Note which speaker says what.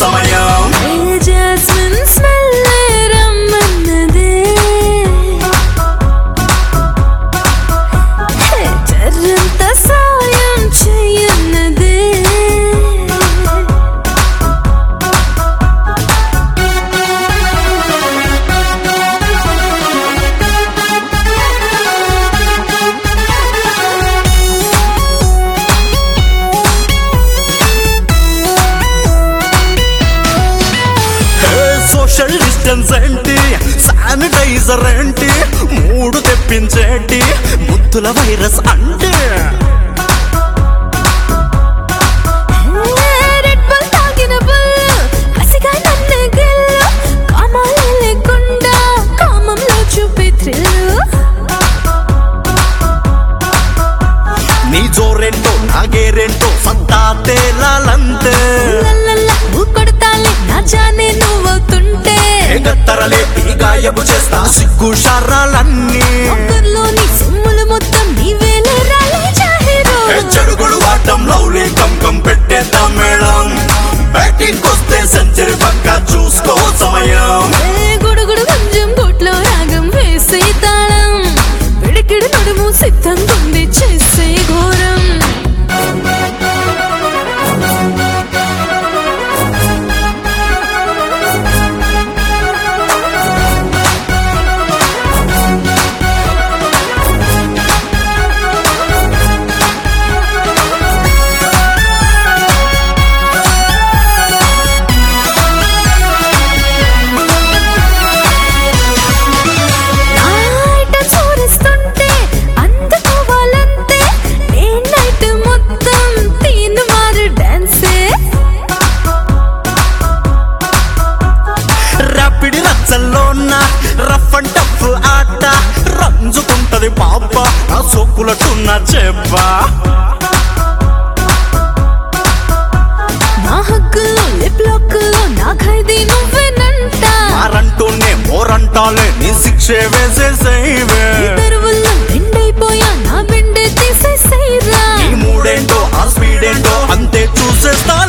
Speaker 1: సమయం
Speaker 2: jasmine smell రమ్మన్నదే చర్రంత సాయం చెయ్యన్నదే
Speaker 1: సోషల్ డిస్టెన్స్ ఏంటి శానిటైజర్ ఏంటి మూడు తెప్పించేటి ముద్దుల వైరస్ అంటే
Speaker 2: రెడ్ బుల్ తాగిన బుల్ కసిగా నన్ను గిల్లు కామాలే లేకుండా కామంలో చూపే థ్రిల్
Speaker 1: నీ జోరేంటో నాగేరేంటో సత్తా తేలాలంతే
Speaker 2: లల్లల్లా ఊకొడతాలే నా జానే నువ్వవుతుంటే
Speaker 1: ఎగత్తరలే గాయపు చేస్తా సిగ్గు షర్రాలన్నీ
Speaker 2: ఒక్కర్లోని సొమ్ములు మొత్తం నీవేలే రాలే జాహీరో
Speaker 1: చెడుగుడు వాటం లౌలీ కంకం పెట్టేద్దాం మేడం బ్యాటింగ్ వస్తే సెంచరీ పక్క చూసుకో సమయం
Speaker 2: ఏ గుడుగుడు కొంచెం గూట్లో రాగం వేసే తాళం పిడికిడి నడుము సిద్ధంగా ఉంది చేసే ఘోరం నైట్ చూరిస్తుంటే అందుకోవాలంతే డే నైట్ మొత్తం తీను మారు డాన్సే
Speaker 1: రాపిడి రచ్చల్లోన రఫ్ అండ్ టఫ్ ఆట రంజుకుంటది పాప ఆ సోకులటున్న చెప్పా
Speaker 2: నా హక్కులో లిప్ లాక్లో నా ఖైదీ నువ్వేనంట
Speaker 1: మారంటూనే మోరంటాలే నీ శిక్షే వేసేసేవే
Speaker 2: ఈ తెరువుల్లో బెండైపోయా నా బెండే తీసేసేరా
Speaker 1: ఈ మూడేంటో ఆ స్పీడ్ ఏంటో అంతే చూసేస్తా